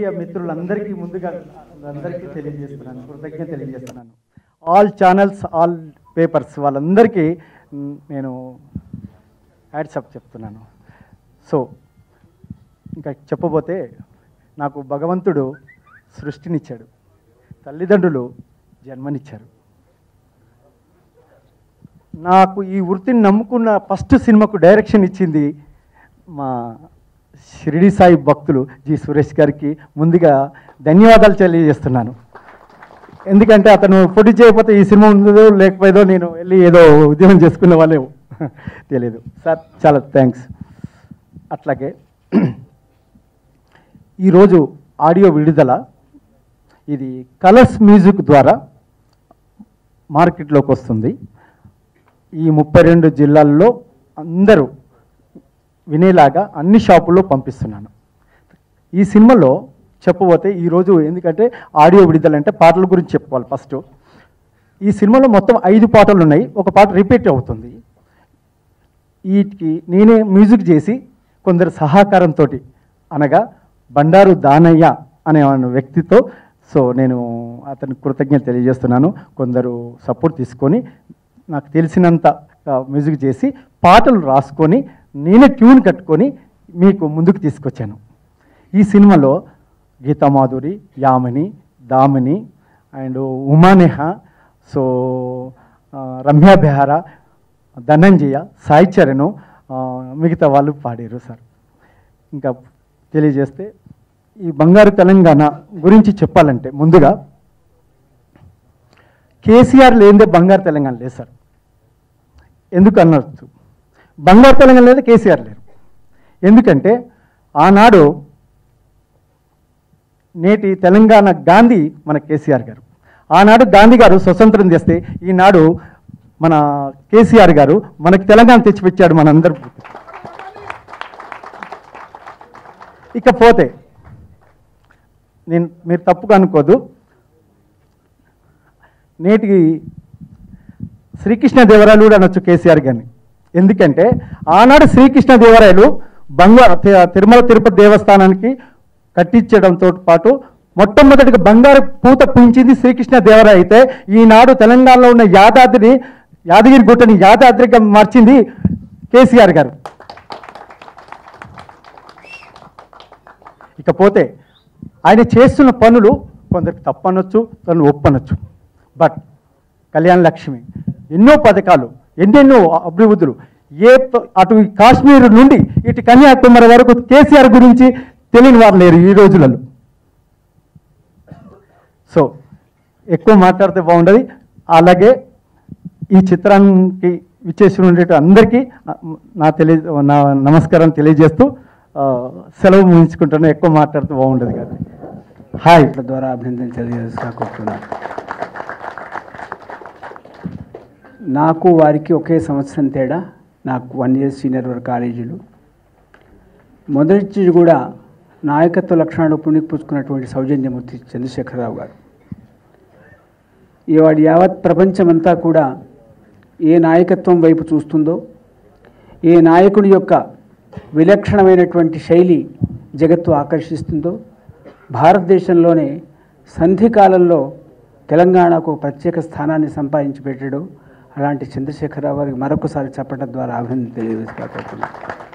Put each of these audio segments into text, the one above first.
media మిత్రులందరికీ ముందుగా అందరికీ తెలియజేస్తున్నాను కృతజ్ఞత తెలియజేస్తున్నాను ఆల్ ఛానల్స్ ఆల్ పేపర్స్ వాళ్ళందరికీ మ్, నేను హ్యాట్సప్ చెప్తున్నాను సో ఇంకా చెప్పబోతే నాకు భగవంతుడు సృష్టినిచ్చాడు తల్లిదండ్రులు జన్మనిచ్చారు నాకు ఈ వృత్తిని నమ్ముకున్న ఫస్ట్ సినిమాకు డైరెక్షన్ ఇచ్చింది మా షిరిడి సాయి భక్తులు జి సురేష్ గారికి ముందుగా ధన్యవాదాలు తెలియజేస్తున్నాను ఎందుకంటే అతను పొడి చేయకపోతే ఈ సినిమా ఉందో లేకపోయేదో నేను వెళ్ళి ఏదో ఉద్యోగం చేసుకునే వాళ్ళే తెలియదు సార్ చాలా థ్యాంక్స్ అట్లాగే ఈరోజు ఆడియో విడుదల ఇది కలర్స్ మ్యూజిక్ ద్వారా మార్కెట్లోకి వస్తుంది ఈ ముప్పై రెండు జిల్లాల్లో అందరూ వినేలాగా అన్ని షాపుల్లో పంపిస్తున్నాను ఈ సినిమాలో చెప్పబోతే ఈరోజు ఎందుకంటే ఆడియో విడుదల అంటే పాటల గురించి చెప్పుకోవాలి ఫస్ట్ ఈ సినిమాలో మొత్తం ఐదు పాటలు ఉన్నాయి ఒక పాట రిపీట్ అవుతుంది వీటికి నేనే మ్యూజిక్ చేసి కొందరు సహకారంతో అనగా బండారు దానయ్య అనే వ్యక్తితో సో నేను అతని కృతజ్ఞత తెలియజేస్తున్నాను కొందరు సపోర్ట్ తీసుకొని నాకు తెలిసినంత ఆ, మ్యూజిక్ చేసి పాటలు రాసుకొని నేనే ట్యూన్ కట్టుకొని మీకు ముందుకు తీసుకొచ్చాను ఈ సినిమాలో గీతామాధురి యామిని దామిని అండ్ ఉమానేహ సో ఆ, రమ్య బెహారా ధనంజయ సాయి చరణ్ ఆ, మిగతా వాళ్ళు పాడారు సార్ ఇంకా తెలియజేస్తే ఈ బంగారు తెలంగాణ గురించి చెప్పాలంటే ముందుగా కేసీఆర్ లేనిదే బంగారు తెలంగాణ లేదు సార్ ఎందుకు అనొచ్చు బంగారు తెలంగాణ లేదా కేసీఆర్ లేరు ఎందుకంటే ఆనాడు నేటి తెలంగాణ గాంధీ మన కేసీఆర్ గారు ఆనాడు గాంధీ గారు స్వతంత్రం చేస్తే ఈనాడు మన కేసీఆర్ గారు మనకి తెలంగాణ తెచ్చిపెట్టాడు మనందరూ ఇకపోతే నేను మీరు తప్పుగా అనుకోదు నేటికి శ్రీకృష్ణదేవరాయలు కూడా అనొచ్చు కేసీఆర్ గారిని ఎందుకంటే ఆనాడు శ్రీకృష్ణదేవరాయలు బంగారు తి- తిరుమల తిరుపతి దేవస్థానానికి కట్టించడంతో పాటు మొట్టమొదటిగా బంగారు పూత పూయించింది శ్రీకృష్ణదేవరాయ అయితే ఈనాడు తెలంగాణలో ఉన్న యాదాద్రిని యాదగిరి గుట్టని యాదాద్రిగా మార్చింది కేసీఆర్ గారు ఇకపోతే ఆయన చేస్తున్న పనులు కొందరికి తప్పనొచ్చు కొందరు ఒప్పనొచ్చు బట్ కళ్యాణ లక్ష్మి ఎన్నో పథకాలు ఎన్నెన్నో అభివృద్ధులు ఏ ప- అటు కాశ్మీర్ నుండి ఇటు కన్యాకుమారి వరకు కేసీఆర్ గురించి తెలియని వారు లేరు ఈ రోజులలో సో ఎక్కువ మాట్లాడితే బాగుండదు అలాగే ఈ చిత్రానికి విచ్చేసి ఉండే అందరికీ ఆ, నా తెలియ నా నమస్కారం తెలియజేస్తూ ఆ, సెలవు ముగించుకుంటాను ఎక్కువ మాట్లాడితే బాగుండదు కదా హాయ్ ఇట్ల ద్వారా అభినందన తెలియజేసుకోకుంటున్నాను నాకు వారికి ఒకే సంవత్సరం తేడా నాకు వన్ ఇయర్ సీనియర్ వరకు కాలేజీలు మొదటి నుంచి కూడా నాయకత్వ లక్షణాలు పుణికిపుచ్చుకున్నటువంటి సౌజన్యమూర్తి చంద్రశేఖరరావు గారు ఇవాడు యావత్ ప్రపంచమంతా కూడా ఏ నాయకత్వం వైపు చూస్తుందో ఏ నాయకుడి యొక్క విలక్షణమైనటువంటి శైలి జగత్తు ఆకర్షిస్తుందో భారతదేశంలోనే సంధి కాలంలో తెలంగాణకు ఒక ప్రత్యేక స్థానాన్ని సంపాదించి పెట్టాడు అలాంటి చంద్రశేఖరరావు గారికి మరొకసారి చెప్పడం ద్వారా అభినందన తెలియజేసుకోబోతున్నాను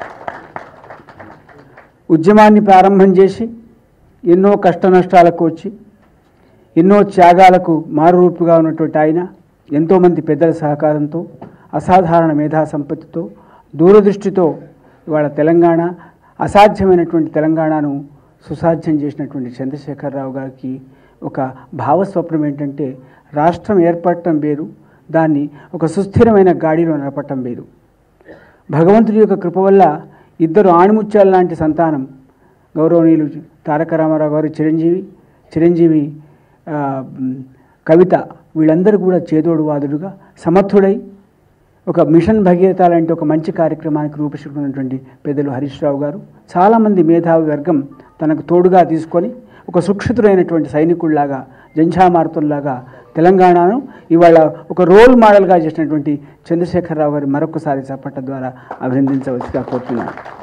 ఉద్యమాన్ని ప్రారంభం చేసి ఎన్నో కష్ట నష్టాలకు వచ్చి ఎన్నో త్యాగాలకు మారురూపుగా ఉన్నటువంటి ఆయన ఎంతోమంది పెద్దల సహకారంతో అసాధారణ మేధా సంపత్తితో దూరదృష్టితో ఇవాళ తెలంగాణ అసాధ్యమైనటువంటి తెలంగాణను సుసాధ్యం చేసినటువంటి చంద్రశేఖరరావు గారికి ఒక భావస్వప్నం ఏంటంటే రాష్ట్రం ఏర్పడటం వేరు దాన్ని ఒక సుస్థిరమైన గాడిలో నడపటం వేరు భగవంతుడి యొక్క కృప వల్ల ఇద్దరు ఆణిముత్యాల లాంటి సంతానం గౌరవనీయులు తారక రామారావు గారు చిరంజీవి చిరంజీవి ఆ, మ్, కవిత వీళ్ళందరూ కూడా చేదోడు వాదుడుగా సమర్థుడై ఒక మిషన్ భగీరథ లాంటి ఒక మంచి కార్యక్రమానికి రూపొందించినటువంటి పెద్దలు హరీష్ రావు గారు చాలామంది మేధావి వర్గం తనకు తోడుగా తీసుకొని ఒక సుక్షితుడైనటువంటి సైనికుల్లాగా జంఝామారుతుల్లాగా తెలంగాణను ఇవాళ ఒక రోల్ మోడల్గా చేసినటువంటి చంద్రశేఖరరావు గారి మరొకసారి చప్పట్ల ద్వారా అభినందించవలసిగా కోరుతున్నాను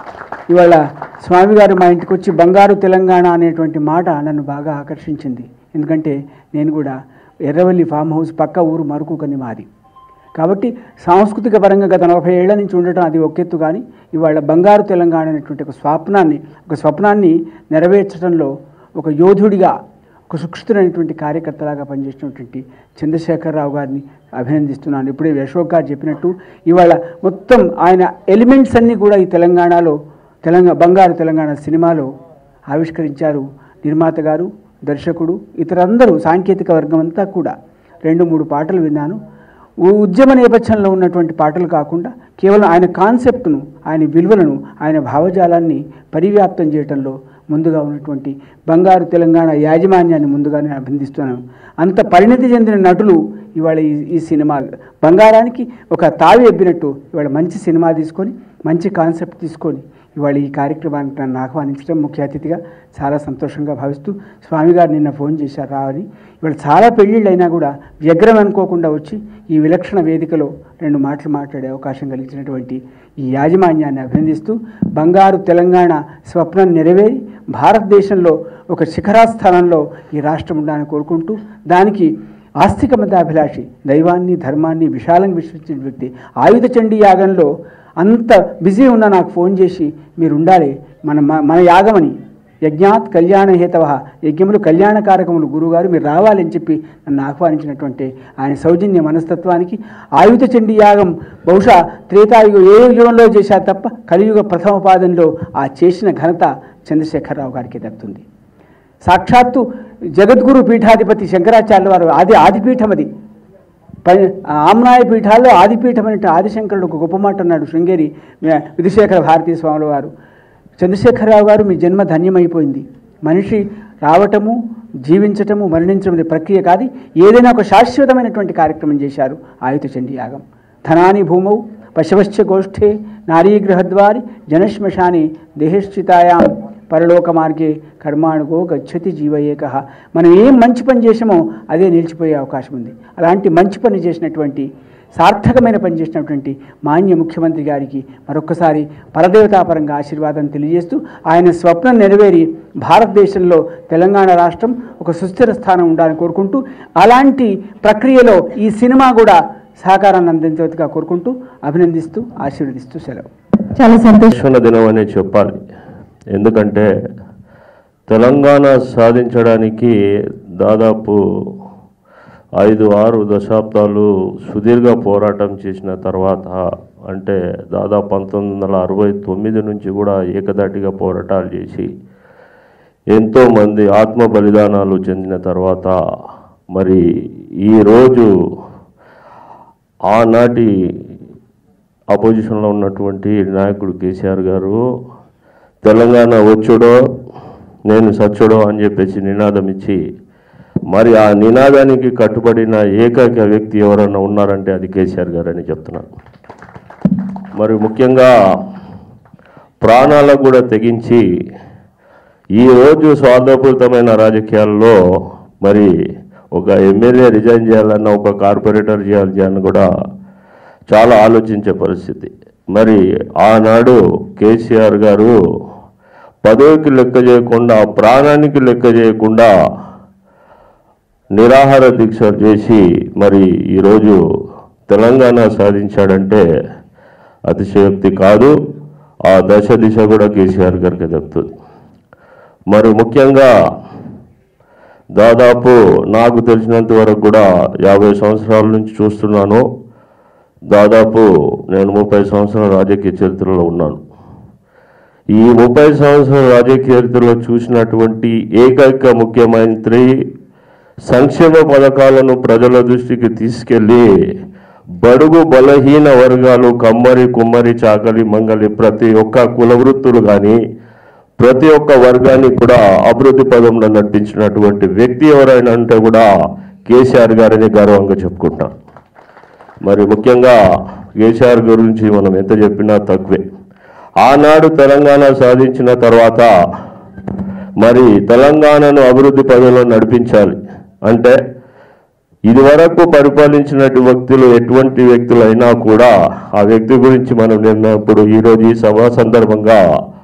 ఇవాళ స్వామి గారు మా ఇంటికి వచ్చి బంగారు తెలంగాణ అనేటువంటి మాట నన్ను బాగా ఆకర్షించింది ఎందుకంటే నేను కూడా ఎర్రవల్లి ఫామ్ హౌస్ పక్క ఊరు మరుకు కని మాది కాబట్టి సాంస్కృతిక పరంగా గత నలభై ఏళ్ల నుంచి ఉండటం అది ఒకెత్తు కానీ ఇవాళ బంగారు తెలంగాణ అనేటువంటి ఒక స్వప్నాన్ని ఒక స్వప్నాన్ని నెరవేర్చడంలో ఒక యోధుడిగా ఒక సుక్షితుడైనటువంటి కార్యకర్తలాగా పనిచేసినటువంటి చంద్రశేఖరరావు గారిని అభినందిస్తున్నాను ఇప్పుడే అశోక్ గారు చెప్పినట్టు ఇవాళ మొత్తం ఆయన ఎలిమెంట్స్ అన్నీ కూడా ఈ తెలంగాణలో తెలంగాణ బంగారు తెలంగాణ సినిమాలో ఆవిష్కరించారు నిర్మాత గారు దర్శకుడు ఇతరందరూ సాంకేతిక వర్గం అంతా కూడా రెండు మూడు పాటలు విన్నాను ఉ- ఉద్యమ నేపథ్యంలో ఉన్నటువంటి పాటలు కాకుండా కేవలం ఆయన కాన్సెప్ట్ను ఆయన విలువలను ఆయన భావజాలాన్ని పరివ్యాప్తం చేయటంలో ముందుగా ఉన్నటువంటి బంగారు తెలంగాణ యాజమాన్యాన్ని ముందుగా నేను అభినందిస్తున్నాను అంత పరిణతి చెందిన నటులు ఇవాళ ఈ ఈ సినిమా బంగారానికి ఒక తావి ఎబ్బినట్టు ఇవాళ మంచి సినిమా తీసుకొని మంచి కాన్సెప్ట్ తీసుకొని ఇవాళ ఈ కార్యక్రమానికి నన్ను ఆహ్వానించడం ముఖ్య అతిథిగా చాలా సంతోషంగా భావిస్తూ స్వామి గారు నిన్న ఫోన్ చేశారు రావని ఇవాళ చాలా పెళ్ళిళ్ళు అయినా కూడా వ్యగ్రం అనుకోకుండా వచ్చి ఈ విలక్షణ వేదికలో రెండు మాటలు మాట్లాడే అవకాశం కలిగించినటువంటి ఈ యాజమాన్యాన్ని అభినందిస్తూ బంగారు తెలంగాణ స్వప్నం నెరవేరి భారతదేశంలో ఒక శిఖరాస్థానంలో ఈ రాష్ట్రం ఉండాలని కోరుకుంటూ దానికి ఆస్తిక మతాభిలాషి దైవాన్ని ధర్మాన్ని విశాలంగా విశ్వసించిన వ్యక్తి ఆయుధ చండీ యాగంలో అంత బిజీ ఉన్న నాకు ఫోన్ చేసి మీరు ఉండాలి మన మ- మన యాగమని యజ్ఞాత్ కళ్యాణ హేతవ యజ్ఞములు కళ్యాణకారకములు గురువుగారు మీరు రావాలని చెప్పి నన్ను ఆహ్వానించినటువంటి ఆయన సౌజన్య మనస్తత్వానికి ఆయుధ చండీ యాగం బహుశా త్రేతాయుగం ఏ యుగంలో చేశారు తప్ప కలియుగ ప్రథమ పాదంలో ఆ చేసిన ఘనత చంద్రశేఖరరావు గారికి దక్కుతుంది సాక్షాత్తు జగద్గురు పీఠాధిపతి శంకరాచార్యుల వారు ఆది ఆదిపీఠం అది ప- ఆమ్నాయ పీఠాల్లో ఆదిపీఠం అంటే ఆదిశంకరుడు ఒక గొప్ప మాట అన్నాడు శృంగేరి మే- విధుశేఖర భారతీ స్వాముల వారు చంద్రశేఖరరావు గారు మీ జన్మ ధన్యమైపోయింది మనిషి రావటము జీవించటము మరణించడం అనే ప్రక్రియ కాదు ఏదైనా ఒక శాశ్వతమైనటువంటి కార్యక్రమం చేశారు ఆయుధ చండీ యాగం ధనాని భూమౌ పశవశ్చ గోష్ఠే నారీగృహద్వారి జనశ్మశాని దేహశ్చితాయాం పరలోక మార్గే కర్మాణుగో గచ్చతి జీవయేక మనం ఏం మంచి పని చేసామో అదే నిలిచిపోయే అవకాశం ఉంది అలాంటి మంచి పని చేసినటువంటి సార్థకమైన పని చేసినటువంటి మాన్య ముఖ్యమంత్రి గారికి మరొక్కసారి పరదేవతాపరంగా ఆశీర్వాదం తెలియజేస్తూ ఆయన స్వప్నం నెరవేరి భారతదేశంలో తెలంగాణ రాష్ట్రం ఒక సుస్థిర స్థానం ఉండాలని కోరుకుంటూ అలాంటి ప్రక్రియలో ఈ సినిమా కూడా సహకారాన్ని అందించవచ్చుగా కోరుకుంటూ అభినందిస్తూ ఆశీర్వదిస్తూ సెలవు చాలా సంతోషం శిక్షణ దినం అనే చెప్పాలి ఎందుకంటే తెలంగాణ సాధించడానికి దాదాపు ఐదు ఆరు దశాబ్దాలు సుదీర్ఘ పోరాటం చేసిన తర్వాత అంటే దాదాపు పంతొమ్మిది వందల అరవై తొమ్మిది నుంచి కూడా ఏకదాటిగా పోరాటాలు చేసి ఎంతోమంది ఆత్మ బలిదానాలు చెందిన తర్వాత మరి ఈరోజు ఆనాటి అపోజిషన్లో ఉన్నటువంటి నాయకుడు కేసీఆర్ గారు తెలంగాణ వచ్చుడో నేను సచ్చుడో అని చెప్పేసి నినాదం ఇచ్చి మరి ఆ నినాదానికి కట్టుబడిన ఏకైక వ్యక్తి ఎవరన్నా ఉన్నారంటే అది కేసీఆర్ గారు అని చెప్తున్నాను మరి ముఖ్యంగా ప్రాణాలకు కూడా తెగించి ఈరోజు స్వార్థపూరితమైన రాజకీయాల్లో మరి ఒక ఎమ్మెల్యే రిజైన్ చేయాలన్నా ఒక కార్పొరేటర్ చేయాలి చేయాలని కూడా చాలా ఆలోచించే పరిస్థితి మరి ఆనాడు కేసీఆర్ గారు పదవికి లెక్క చేయకుండా ప్రాణానికి లెక్క చేయకుండా నిరాహార దీక్ష చేసి మరి ఈరోజు తెలంగాణ సాధించాడంటే అతిశయోక్తి కాదు ఆ దశ దిశ కూడా కేసీఆర్ గారికి దక్కుతుంది మరి ముఖ్యంగా దాదాపు నాకు తెలిసినంత వరకు కూడా యాభై సంవత్సరాల నుంచి చూస్తున్నాను దాదాపు నేను ముప్పై సంవత్సరాల రాజకీయ చరిత్రలో ఉన్నాను ఈ ముప్పై సంవత్సరాల రాజకీయ చరిత్రలో చూసినటువంటి ఏకైక ముఖ్యమంత్రి సంక్షేమ పథకాలను ప్రజల దృష్టికి తీసుకెళ్ళి బడుగు బలహీన వర్గాలు కమ్మరి కుమ్మరి చాకలి మంగలి ప్రతి ఒక్క కుల వృత్తులు కానీ ప్రతి ఒక్క వర్గాన్ని కూడా అభివృద్ధి పదంలో నడిపించినటువంటి వ్యక్తి ఎవరైనా అంటే కూడా కేసీఆర్ గారిని గర్వంగా చెప్పుకుంటాం మరి ముఖ్యంగా కేసీఆర్ గురించి మనం ఎంత చెప్పినా తక్కువే ఆనాడు తెలంగాణ సాధించిన తర్వాత మరి తెలంగాణను అభివృద్ధి పదంలో నడిపించాలి అంటే ఇదివరకు పరిపాలించినటువంటి వ్యక్తులు ఎటువంటి వ్యక్తులైనా కూడా ఆ వ్యక్తి గురించి మనం నిన్నప్పుడు ఈరోజు ఈ సభా సందర్భంగా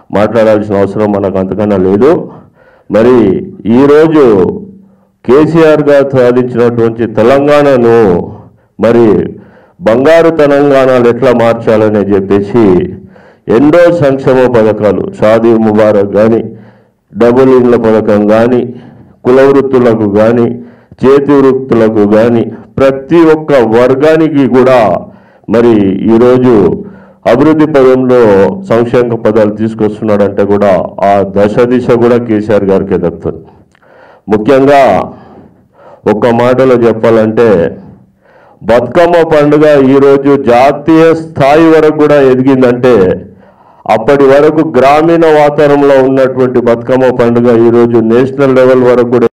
మాట్లాడాల్సిన అవసరం మనకు అంతకన్నా లేదు మరి ఈరోజు కేసీఆర్ గారు సాధించినటువంటి తెలంగాణను మరి బంగారు తెలంగాణలు ఎట్లా మార్చాలని చెప్పేసి ఎన్నో సంక్షేమ పథకాలు షాదీ ముబారక్ కానీ డబుల్ ఇండ్ల పథకం కానీ కుల వృత్తులకు కానీ చేతి వృత్తులకు కానీ ప్రతి ఒక్క వర్గానికి కూడా మరి ఈరోజు అభివృద్ధి పదంలో సంక్షేమ పదాలు తీసుకొస్తున్నాడంటే కూడా ఆ దశ దిశ కూడా కేసీఆర్ గారికి దక్కుతుంది ముఖ్యంగా ఒక్క మాటలో చెప్పాలంటే బతుకమ్మ పండుగ ఈరోజు జాతీయ స్థాయి వరకు కూడా ఎదిగిందంటే అప్పటి వరకు గ్రామీణ వాతావరణంలో ఉన్నటువంటి బతుకమ్మ పండుగ ఈరోజు నేషనల్ లెవెల్ వరకు కూడా